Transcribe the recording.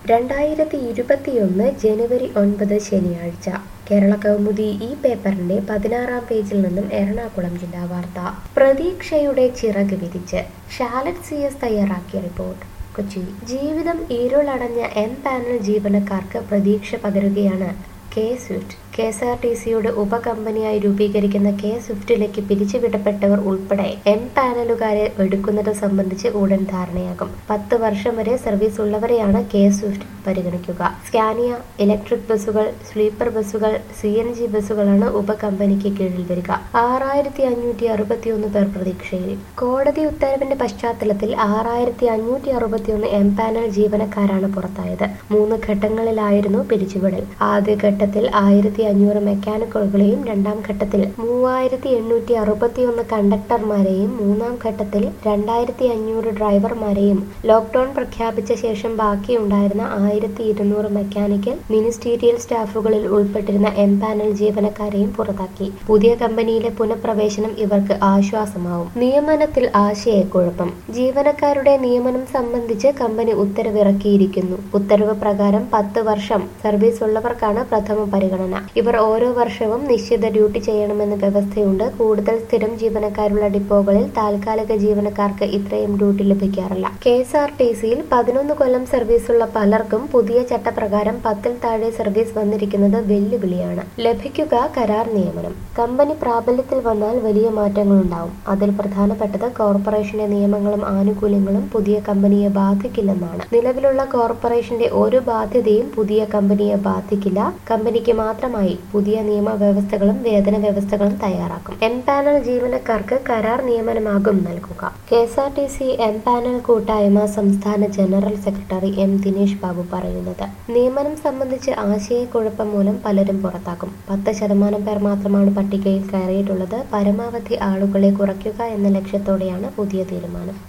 രണ്ടായിരത്തി ഇരുപത്തിയൊന്ന് ജനുവരി ഒൻപത് ശനിയാഴ്ച കേരള കൗമുദി ഈ പേപ്പറിന്റെ പതിനാറാം പേജിൽ നിന്നും എറണാകുളം ജില്ലാ വാർത്ത പ്രതീക്ഷയുടെ ചിറക് വിരിച്ച് ഷാലറ്റ് സി എസ് തയ്യാറാക്കിയ റിപ്പോർട്ട് കൊച്ചി ജീവിതം ഇരുളടഞ്ഞ എം പാനൽ ജീവനക്കാർക്ക് പ്രതീക്ഷ പകരുകയാണ് K swift K S R T സിയുടെ ഉപകമ്പനിയായി രൂപീകരിക്കുന്ന കെ സ്വിഫ്റ്റിലേക്ക് പിരിച്ചുവിടപ്പെട്ടവർ ഉൾപ്പെടെ എം പാനലുകാരെ എടുക്കുന്നത് സംബന്ധിച്ച് ഉടൻ ധാരണയാകും പത്ത് വർഷം വരെ സർവീസ് ഉള്ളവരെയാണ് കെ സ്വിഫ്റ്റ് പരിഗണിക്കുക സ്കാനിയ ഇലക്ട്രിക് ബസ്സുകൾ സ്ലീപ്പർ ബസ്സുകൾ സി എൻ ജി ബസ്സുകളാണ് ഉപകമ്പനിക്ക് കീഴിൽ വരിക ആറായിരത്തി അഞ്ഞൂറ്റി അറുപത്തിയൊന്ന് പേർ പ്രതീക്ഷയിൽ കോടതി ഉത്തരവിന്റെ പശ്ചാത്തലത്തിൽ ആറായിരത്തി അഞ്ഞൂറ്റി അറുപത്തിയൊന്ന് എം പാനൽ ജീവനക്കാരാണ് പുറത്തായത് മൂന്ന് ഘട്ടങ്ങളിലായിരുന്നു പിരിച്ചുവിടൽ ആദ്യഘട്ടത്തിൽ ആയിരത്തി അഞ്ഞൂറ് മെക്കാനിക്കുകളെയും രണ്ടാം ഘട്ടത്തിൽ മൂവായിരത്തി എണ്ണൂറ്റി അറുപത്തിയൊന്ന് കണ്ടക്ടർമാരെയും മൂന്നാം ഘട്ടത്തിൽ രണ്ടായിരത്തി അഞ്ഞൂറ് ഡ്രൈവർമാരെയും ലോക്ക്ഡൌൺ പ്രഖ്യാപിച്ച ശേഷം ബാക്കിയുണ്ടായിരുന്ന ആയിരത്തി ഇരുന്നൂറ് മെക്കാനിക്കൽ മിനിസ്റ്റീരിയൽ സ്റ്റാഫുകളിൽ ഉൾപ്പെട്ടിരുന്ന എം പാനൽ ജീവനക്കാരെയും പുറത്താക്കി പുതിയ കമ്പനിയിലെ പുനഃപ്രവേശനം ഇവർക്ക് ആശ്വാസമാവും നിയമനത്തിൽ ആശയക്കുഴപ്പം ജീവനക്കാരുടെ നിയമനം സംബന്ധിച്ച് കമ്പനി ഉത്തരവിറക്കിയിരിക്കുന്നു ഉത്തരവ് പ്രകാരം പത്ത് വർഷം സർവീസ് ഉള്ളവർക്കാണ് പ്രഥമ പരിഗണന ഇവർ ഓരോ വർഷവും നിശ്ചിത ഡ്യൂട്ടി ചെയ്യണമെന്ന് വ്യവസ്ഥയുണ്ട് കൂടുതൽ സ്ഥിരം ജീവനക്കാരുള്ള ഡിപ്പോകളിൽ താൽക്കാലിക ജീവനക്കാർക്ക് ഇത്രയും ഡ്യൂട്ടി ലഭിക്കാറില്ല കെ എസ് ആർ ടി സിയിൽ പതിനൊന്ന് കൊല്ലം സർവീസുള്ള പലർക്കും പുതിയ ചട്ടപ്രകാരം പത്തിൽ താഴെ സർവീസ് വന്നിരിക്കുന്നത് വെല്ലുവിളിയാണ് ലഭിക്കുക കരാർ നിയമനം കമ്പനി പ്രാബല്യത്തിൽ വന്നാൽ വലിയ മാറ്റങ്ങളുണ്ടാവും അതിൽ പ്രധാനപ്പെട്ടത് കോർപ്പറേഷന്റെ നിയമങ്ങളും ആനുകൂല്യങ്ങളും പുതിയ കമ്പനിയെ ബാധിക്കില്ലെന്നാണ് നിലവിലുള്ള കോർപ്പറേഷന്റെ ഒരു ബാധ്യതയും പുതിയ കമ്പനിയെ ബാധിക്കില്ല കമ്പനിക്ക് മാത്രമായി പുതിയ നിയമവ്യവസ്ഥകളും വേതന വ്യവസ്ഥകളും തയ്യാറാക്കും എം പാനൽ ജീവനക്കാർക്ക് കരാർ നിയമനമാകും നൽകുക K S R T C M panel കൂട്ടായ്മ സംസ്ഥാന general secretary M Dinesh Babu പറയുന്നത് നിയമനം സംബന്ധിച്ച് ആശയക്കുഴപ്പം മൂലം പലരും പുറത്താക്കും പത്ത് ശതമാനം പേർ മാത്രമാണ് പട്ടികയിൽ കയറിയിട്ടുള്ളത് പരമാവധി ആളുകളെ കുറയ്ക്കുക എന്ന ലക്ഷ്യത്തോടെയാണ് പുതിയ തീരുമാനം